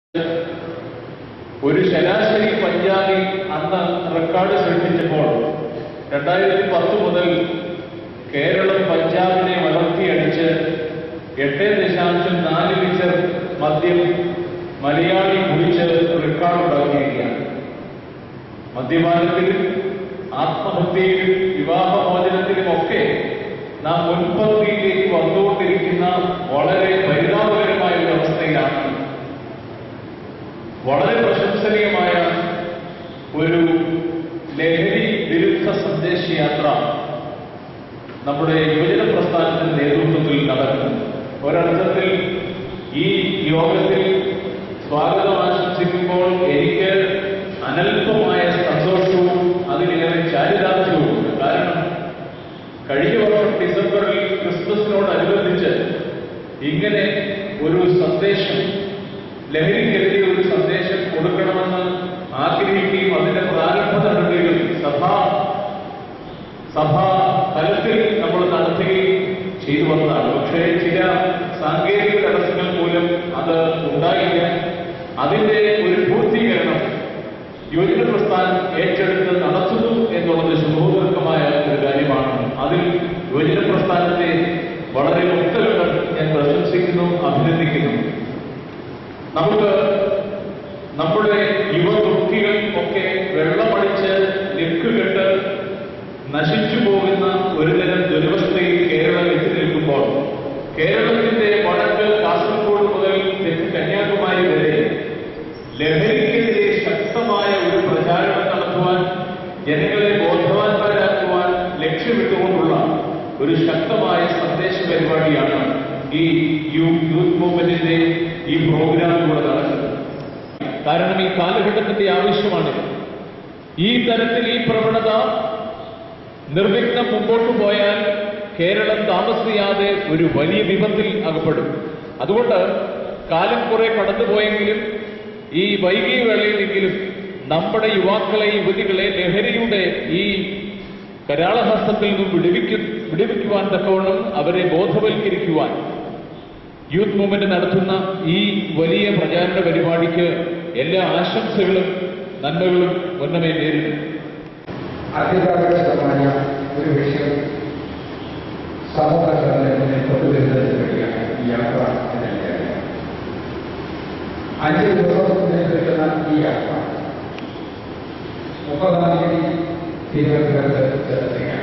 ഒരു ശരാശരി പഞ്ചാബി അന്ന് റെക്കോർഡ് സൃഷ്ടിച്ചപ്പോൾ രണ്ടായിരത്തി പത്ത് മുതൽ കേരളം പഞ്ചാബിനെ വളർത്തിയടിച്ച് എട്ട് ദശാംശം നാല് ലിറ്റർ മദ്യം മലയാളി കുടിച്ച് റെക്കോർഡ് ഉണ്ടാക്കിയിരിക്കുകയാണ് മദ്യപാനത്തിലും ആത്മഹത്യയിലും വിവാഹമോചനത്തിലുമൊക്കെ നാം മുൻപന്തിയിലേക്ക് വന്നുകൊണ്ടിരിക്കുന്ന വളരെ പരിതാപകരമായ ഒരു അവസ്ഥയിലാണ് വളരെ പ്രശംസനീയമായ ഒരു ലഹരി വിരുദ്ധ സന്ദേശയാത്ര നമ്മുടെ യുവജന പ്രസ്ഥാനത്തിന്റെ നേതൃത്വത്തിൽ നടക്കുന്നു ഒരർത്ഥത്തിൽ ഈ യോഗത്തിൽ സ്വാഗതം ആശംസിക്കുമ്പോൾ എനിക്ക് അനൽപമായ സന്തോഷവും അതിലേറെ ചാരിതാർത്ഥ്യവുമുണ്ട് കാരണം കഴിഞ്ഞ വർഷം ഡിസംബറിൽ ക്രിസ്മസിനോടനുബന്ധിച്ച് ഇങ്ങനെ ഒരു സന്ദേശം ലഹരിക്കെതിരെ ഒരു സന്ദേശം കൊടുക്കണമെന്ന് ആഗ്രഹിക്കുകയും അതിന്റെ പ്രാരംഭ നടപടികൾ സഭാ സഭാ തലത്തിൽ നമ്മൾ നടത്തുകയും ചെയ്തു വന്നതാണ് പക്ഷേ ചില സാങ്കേതിക തടസ്സങ്ങൾ മൂലം അത് ഉണ്ടായില്ല അതിന്റെ ഒരു പൂർത്തീകരണം യുവജന പ്രസ്ഥാനം ഏറ്റെടുത്ത് നടത്തുന്നു എന്നുള്ളത് ശുഭോദർക്കമായ ഒരു കാര്യമാണ് അതിൽ യുവജന പ്രസ്ഥാനത്തെ വളരെ ഒത്തരങ്ങൾ ഞാൻ പ്രശംസിക്കുന്നു അഭിനന്ദിക്കുന്നു നമുക്ക് നമ്മുടെ യുവതുർക്കികൾ ഒക്കെ വെള്ളമടിച്ച് ലെക്കുകെട്ട് നശിച്ചു പോകുന്ന ഒരുതരം ദുരവസ്ഥയിൽ കേരളം എത്തി നിൽക്കുമ്പോൾ കേരളത്തിന്റെ വടക്ക് കാസർഗോഡ് മുതൽ തെക്ക് കന്യാകുമാരി വരെ ലഹരിക്കെതിരെ ശക്തമായ ഒരു പ്രചാരണം നടത്തുവാൻ ജനങ്ങളെ ബോധവാന്മാരാക്കുവാൻ ലക്ഷ്യമിട്ടുകൊണ്ടുള്ള ഒരു ശക്തമായ സന്ദേശ പരിപാടിയാണ് ഈ യൂത്ത് യൂത്ത് മൂവ്മെന്റിന്റെ ഈ പ്രോഗ്രാമിലൂടെ നടക്കുന്നത് കാരണം ഈ കാലഘട്ടത്തിന്റെ ആവശ്യമാണ് ഈ തരത്തിൽ ഈ പ്രവണത നിർവിഘ്നം മുമ്പോട്ട് പോയാൽ കേരളം താമസിയാതെ ഒരു വലിയ വിപത്തിൽ അകപ്പെടും അതുകൊണ്ട് കാലം കുറെ കടന്നുപോയെങ്കിലും ഈ വൈകിയ വേളയിലെങ്കിലും നമ്മുടെ യുവാക്കളെ യുവതികളെ ലഹരിയുടെ ഈ കരാളഹസ്തത്തിൽ നിന്നും വിടുവിക്കു വിടുവിക്കുവാൻ തക്കവണ്ണം അവരെ ബോധവൽക്കരിക്കുവാൻ യൂത്ത് മൂവ്മെന്റ് നടത്തുന്ന ഈ വലിയ പ്രചാരണ പരിപാടിക്ക് എല്ലാ ആശംസകളും നന്മകളും ഉന്നമേ നേരിടും അത്യന്താപേക്ഷിതമായ ഒരു വിഷയം സമൂഹങ്ങളുടെ മുന്നിൽ കൊണ്ടുവരുന്നതിന് വേണ്ടിയാണ് ഈ യാത്ര എന്ന് എനിക്കറിയാം അഞ്ച് ദിവസം നീണ്ടുനിൽക്കുന്ന ഈ യാത്ര മുപ്പതാം തീയതി തിരുവനന്തപുരത്ത് ചെലുത്തുകയാണ്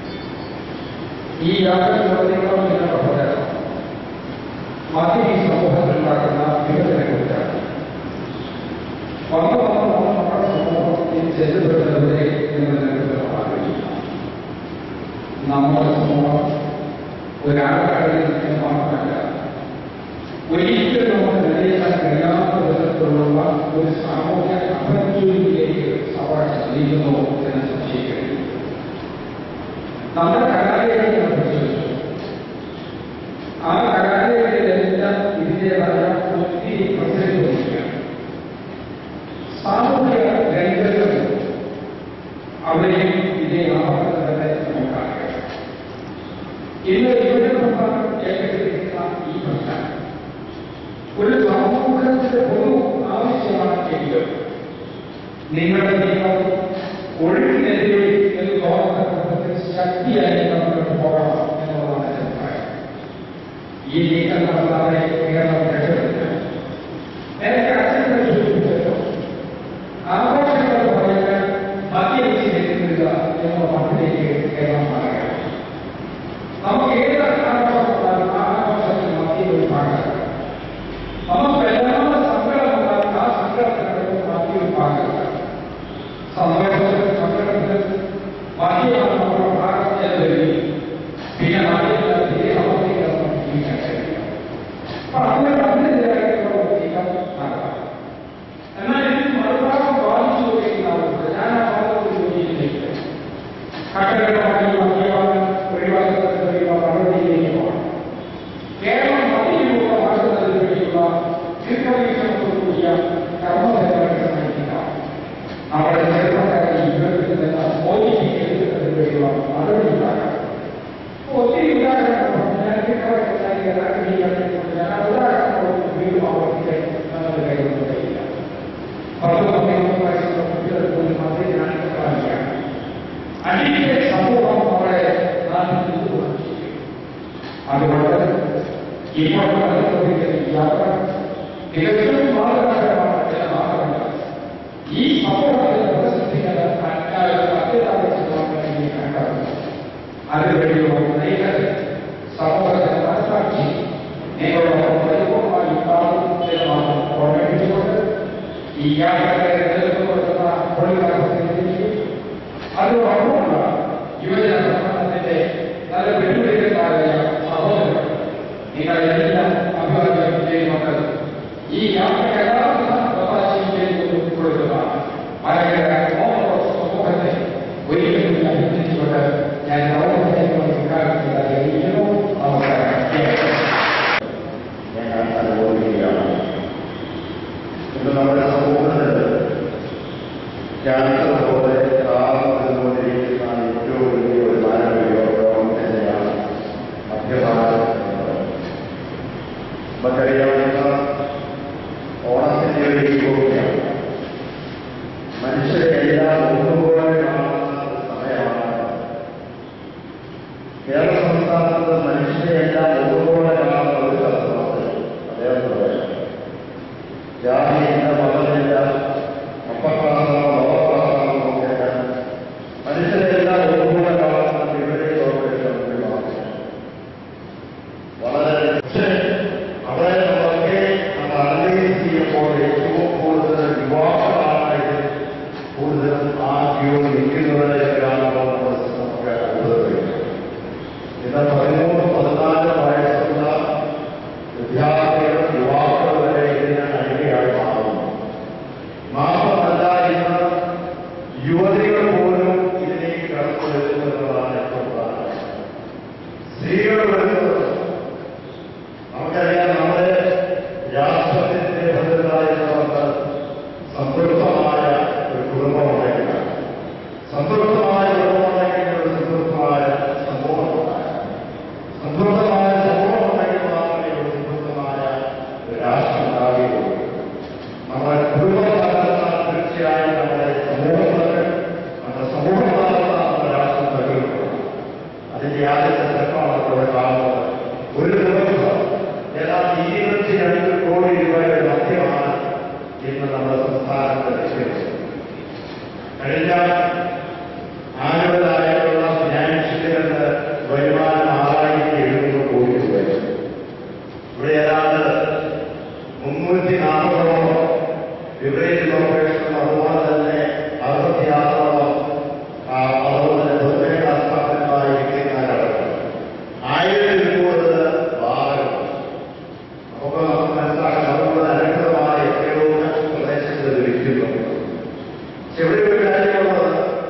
ഈ യാത്ര നടത്തിക്കണം എന്നുള്ള പ്രചരണം ആദ്യം ഈ സമൂഹത്തിലുണ്ടാക്കുന്ന വിഭജനത്തെക്കുറിച്ചാണ് വന്നു വന്നു വന്ന് നമ്മുടെ സമൂഹത്തിൽ ചെല്ലുപെടുന്നവരെ എന്ന് നിങ്ങൾക്ക് ആഗ്രഹിക്കുന്നു നമ്മുടെ സമൂഹം ഒരാൾക്കടയിൽ നിന്ന് മാത്രമല്ല ഒരിക്കലും നമുക്ക് നിലനിൽക്കാൻ കഴിയാത്ത വിധത്തിലുള്ള ഒരു സാമൂഹ്യ അഭ്യർത്ഥനയിലേക്ക് സവാൾ നീങ്ങുന്നു എന്ന് സംശയിക്കരുത് നമ്മുടെ കലാലയത്തെ പരിശോധിച്ചു ആ കലാലയത്തിലെല്ലാം ഇതിൻ്റെതായ ഒത്തിരി പ്രസക്തി വഹിക്കുകയാണ് സാമൂഹിക രംഗത്തും അവിടെയും ഇതേ ആവർത്തനം തന്നെ നമുക്കറിയാം ഇന്ന് യുവജന പ്രസ്ഥാനം ഏറ്റെടുത്തിരിക്കുന്ന ഈ പ്രശ്നം ഒരു സമൂഹത്തിന്റെ പൊതു ആവശ്യമാണ് എങ്കിലും നിങ്ങളുടെ നിയമം ഒഴുക്കിനെതിരെ എന്ന് തോന്നുന്ന ശക്തിയായി നമുക്ക് പോകണം എന്നുള്ളതാണ് എൻ്റെ അഭിപ്രായം ഈ നീക്കം നടത്താതെ കേരളം രക്ഷപ്പെട്ടില്ല എനിക്ക് അച്ഛനെ സൂചിപ്പിച്ചല്ലോ ആഘോഷങ്ങൾ പറഞ്ഞാൽ മദ്യപിച്ച് നിൽക്കുക എന്നുള്ള മട്ടിലേക്ക് കേരളം മാറുകയാണ് നമുക്ക് ഏത് ആഘോഷം വന്നാലും ആ ആഘോഷത്തിൽ മദ്യം ഒരു ഭാഗമാണ് നമുക്ക് എല്ലാ സങ്കടം വന്നാലും ആ സങ്കടത്തിന് മദ്യം ഒരു ഭാഗമാണ് സന്തോഷത്തിൽ സങ്കടത്തിൽ മദ്യമാണ് നമ്മുടെ ഭാഗം എന്ന് കരുതി പിന്നെ മദ്യത്തിൽ തീരെ അവസ്ഥയിൽ നമുക്ക് ജീവിക്കാൻ കഴിയില്ല അപ്പൊ അങ്ങനെ അതുകൊണ്ട് ഇപ്പോൾ നടന്നുകൊണ്ടിരിക്കുന്ന ഈ യാത്ര തികച്ചും മാതൃകാപരമാണ് എന്ന് മാത്രമല്ല ഈ സമൂഹത്തെ പ്രദർശിപ്പിക്കുന്ന അത്യാവശ്യമാണ് എനിക്ക് കണ്ടത് അതിനുവേണ്ടിയുള്ള നയികൾ സമൂഹത്തിന്റെ മനസ്സാക്ഷി നിങ്ങളോടൊപ്പം പരിപൂർണമായി ഉണ്ടാകും എന്ന് മാത്രം ഓർമ്മിപ്പിച്ചുകൊണ്ട് ഈ യാത്രയെ നേതൃത്വം കൊടുക്കുന്ന പൊളികാലത്തിലേക്ക് അതോടൊപ്പമുള്ള യുവജന പ്രസ്ഥാനത്തിന്റെ നല്ല വെല്ലുവിളികളായ സഹോദരങ്ങൾ നിങ്ങളെല്ലാം അഭിവാദ്യം ചെയ്യുന്നത് ഈ യാത്ര എല്ലാവിധ പ്രവാസിയും ചെയ്തു കൊടുക്കുക ഭയങ്കര സമൂഹത്തെ ഒരിക്കലും അഭിനന്ദിച്ചുകൊണ്ട് ഞാൻ പ്രവർത്തനങ്ങൾ കാണിക്കുന്നത് അറിയിക്കുന്നു നമസ്കാരം ഞാൻ അനുഭവിക്കുകയാണ് ഇന്ന് നമ്മുടെ സമൂഹത്തിൽ ക്യാൻസർ പോലെ പ്രാർത്ഥിച്ചുകൊണ്ടിരിക്കുന്ന ഏറ്റവും വലിയ ഒരു മാനവിക രോഗം തന്നെയാണ് മദ്യപാനം എന്നത് നമുക്കറിയാം ഇന്ന് ഓണത്തിന്റെ ഒരു യുഗമാണ് മനുഷ്യരെ എല്ലാം ഒന്നുപോലെ കാണുന്ന ഒരു സമയമാണ് കേരള സംസ്ഥാനത്ത് മനുഷ്യരെല്ലാം ഒന്നുപോലെ കാണുന്ന ഒരു സ്ഥലമാണ് അദ്ദേഹം പറയുന്നത് ജാതിയില്ല മതമില്ല അപ്പക്ലാസാണോ ലോകക്ലാസാണോ നോക്കില്ല മനുഷ്യരെല്ലാം ഒന്നുപോലെ കാണുന്ന വിപരീത ലോകത്തിൽ മാത്രം വളരെ പക്ഷേ അവിടെ നമ്മളൊക്കെ നമ്മൾ അനലൈസ് ചെയ്യുമ്പോൾ ഏറ്റവും കൂടുതൽ യുവാക്കളാണ് ഇതിൽ കൂടുതലും ആ ക്യൂ നിൽക്കുന്നവരെയൊക്കെയാണ് നമ്മൾ നമുക്ക് കൂടുതൽ ഇന്ന് പതിമൂന്ന് പതിനാല് വയസ്സുള്ള വിദ്യാർത്ഥികൾ യുവാക്കൾ വരെ ഇതിന് അടിമയായി മാറുന്നു മാത്രമല്ല ഇന്ന് യുവതികൾ പോലും ഇതിലേക്ക് കടന്നു വരുന്നതാണ് ഏറ്റവും പ്രധാനം സ്ത്രീകൾ വരുന്നത് നമുക്കറിയാം നമ്മുടെ രാഷ്ട്രത്തിന്റെ ഭദ്രതായിരുന്നവർക്ക് സംതൃപ്തമായ ഒരു കുടുംബമുണ്ടെങ്കിൽ സംതൃപ്തമായ കുടുംബമുണ്ടെങ്കിൽ ഒരു സംതൃപ്തമായ സമൂഹമുണ്ടാകും സംതൃപ്തമായ സമൂഹമുണ്ടെങ്കിൽ മാത്രമേ ഒരു സംതൃപ്തമായ ഒരു രാഷ്ട്രം ഉണ്ടാവുകയുള്ളൂ നമ്മുടെ കുടുംബം തകർന്നാൽ തീർച്ചയായും നമ്മുടെ സമൂഹം തകരും നമ്മുടെ സമൂഹം തകർന്നാൽ നമ്മുടെ രാഷ്ട്രം തകരും അതിന്റെ ആദ്യത്തെ ഘട്ടമാണ് ഇവിടെ കാണുന്നത് ഒരു ദിവസം ഏതാണ്ട് ഇരുപത്തിരണ്ട് കോടി രൂപയുടെ മദ്യമാണ് ഇന്ന് നമ്മുടെ സംസ്ഥാനത്ത് ലഭിക്കുന്നത് കഴിഞ്ഞ ആനുവലായിട്ടുള്ള ഫിനാൻഷ്യലുകളുടെ വരുമാനം ആറായിരത്തി എഴുന്നൂറ് കോടി രൂപയാണ് ഇവിടെ ഏതാണ്ട് മുന്നൂറ്റി നാൽപ്പതോളം വിപരീത ഓപ്പറേഷനും അതുപോലെ തന്നെ അറുപത്തിയാറോളം ആ, അതുപോലെ തന്നെ പൊതുമേഖലാ സ്ഥാപനങ്ങളായി ഇരിക്കുന്നവരടക്കം ആയിരത്തിൽ കൂടുതൽ ബാറുകൾ നമുക്ക് നമുക്ക് മനസ്സിലാക്കാം അതുപോലെ അനന്തമായ എത്രയോ പ്രദേശത്ത് ലഭിക്കുന്നു പക്ഷെ ഇവിടെ ഒരു കാര്യമുള്ളത്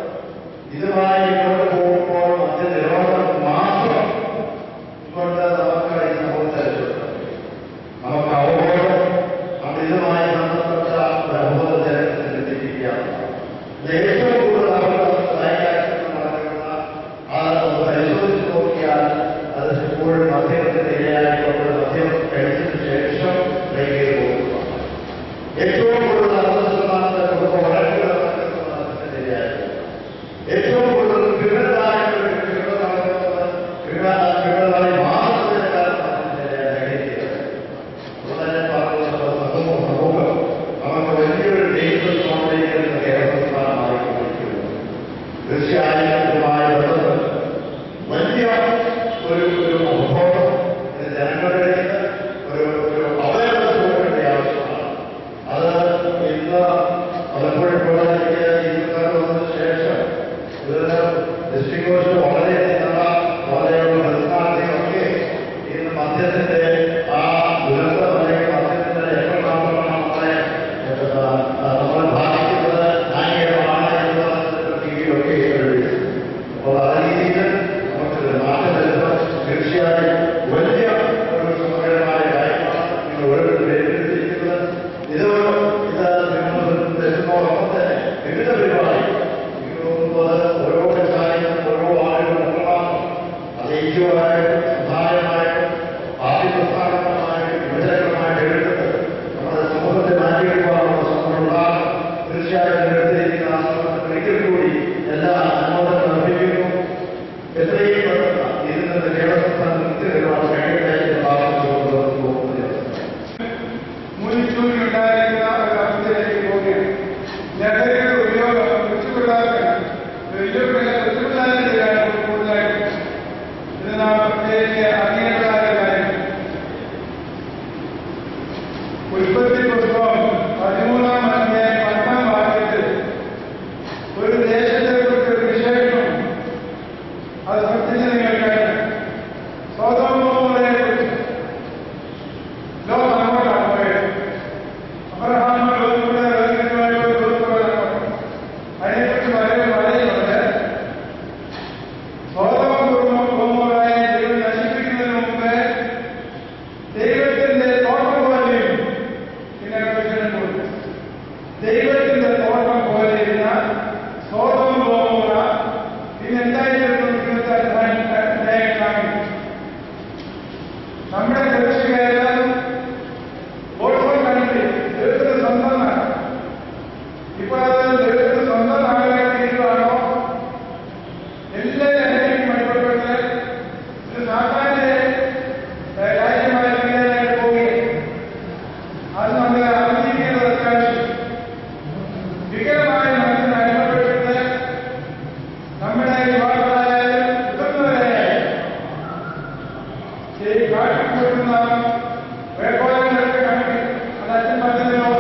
ഇതുമായി മുന്നോട്ട് പോകുമ്പോൾ മധ്യ നിരോധനം മാത്രം കൊണ്ട് നമുക്ക് ഈ സമൂഹത്തെ രക്ഷപ്പെടുത്താം നമുക്ക് അവബോധം നമ്മൾ ഇതുമായി ബന്ധപ്പെട്ട ഒരു അവബോധത്തെ എത്തിക്കുകയാണ് ഇത് ഏറ്റവും കൂടുതൽ അപകടം സഹായിക്കാൻ നടക്കുന്ന ആ ഒന്ന് പരിശോധിച്ച് നോക്കിയാൽ അത് എപ്പോഴും മദ്യത്തിന്റെ ഇരയായിക്കൊണ്ട് മദ്യം കഴിച്ചതിന് ശേഷം ബ്രേക്ക് ചെയ്ത് പോകുന്നതാണ് ഏറ്റവും കൂടുതൽ അറുപത് ശതമാനത്തെ കുടുംബം വഴക്കുകൾ നടക്കുന്നത് അതിന്റെ ഇരയായിട്ടുണ്ട് ഏറ്റവും കൂടുതൽ ക്രിമിനലായിട്ടുള്ള വ്യക്തികൾ നടക്കുന്നത് ക്രിമിനൽ ക്രിമിനലായി മാറുന്നതിന് കാരണം അതിന്റെ നെഗറ്റീവ് അതുപോലെ പറഞ്ഞത് സമൂഹം സമൂഹം നമുക്ക് വലിയൊരു ഡേഞ്ചർ സോണിലേക്ക് കേരള സംസ്ഥാനമായി കൊണ്ടിരിക്കുന്നു തീർച്ചയായും ഇതുമായി ബന്ധപ്പെട്ട് വലിയ ഒരു ഒരു അവബോധം ഇത് ജനങ്ങളുടെ ഒരു ഒരു അവയർനെസ് കൊടുക്കേണ്ട ആവശ്യമാണ് അത് ഇന്ന് പലപ്പോഴും ഇവിടെ എനിക്ക് ഇന്നത്തെ വന്നതിന് ശേഷം ഇതിന് ഡിസ്ട്രിക്ട് കോച്ച് വളരെ നല്ല വളരെയുള്ള മനസ്സിലാക്കിയൊക്കെ ഇന്ന് മദ്യത്തിന്റെ ആ ദുരന്തം അല്ലെങ്കിൽ മദ്യത്തിന്റെ എത്രമാത്രമാണ് നമ്മളെ എന്താ, നമ്മളെ ബാധിക്കുന്നത് ന്യായീകരമാണ് എന്നുള്ളതിനെ പറ്റിയൊക്കെ എഴുതി അപ്പോൾ ആ രീതിയിൽ നമുക്ക് മാറ്റം വരുന്നത് തീർച്ചയായും വലിയ ഒരു സമഗ്രമായ കാര്യമാണ് നിങ്ങൾ ഓരോരുത്തരും ഏറ്റെടുത്തിരിക്കുന്നത് ഇത് ഇത് നിങ്ങൾ വരുന്നതോടൊപ്പം തന്നെ വിവിധ പരിപാടി എനിക്ക് തോന്നുന്നത് ഓരോ പഞ്ചായത്തും ഓരോ ആളുകളും എത്രമാത്രം അത് ഐക്യമായിട്ടും സഹായമായിട്ടും പാർട്ടി നമ്മുടെ ദക്ഷിണേരം ഓൾസോ കൺട്രി ദൈവത്തിന് സ്വന്തം നാട് ഇപ്പോൾ അത് ദൈവത്തിന് സ്വന്തം നാടായിട്ട് ഇരിക്കുകയാണോ എല്ലാ ലഹരിക്കും അടിപ്പെട്ടത് ഇത് സാധാരണ രാജ്യമായ ഇന്ത്യയിലായിട്ട് പോവുകയും അത് നമ്മൾ അറിഞ്ഞിരിക്കേണ്ടത് അത്യാവശ്യം വികലമായ മനസ്സിന് അടിമപ്പെട്ടിട്ട് നമ്മുടെ യുവാക്കളായാലും മുതിർന്നവരായാലും ഈ കാട്ടിക്കൂട്ടുന്ന വേഗോലങ്ങളൊക്കെ കാണിക്കും അത് അച്ഛൻ പറഞ്ഞല്ലോ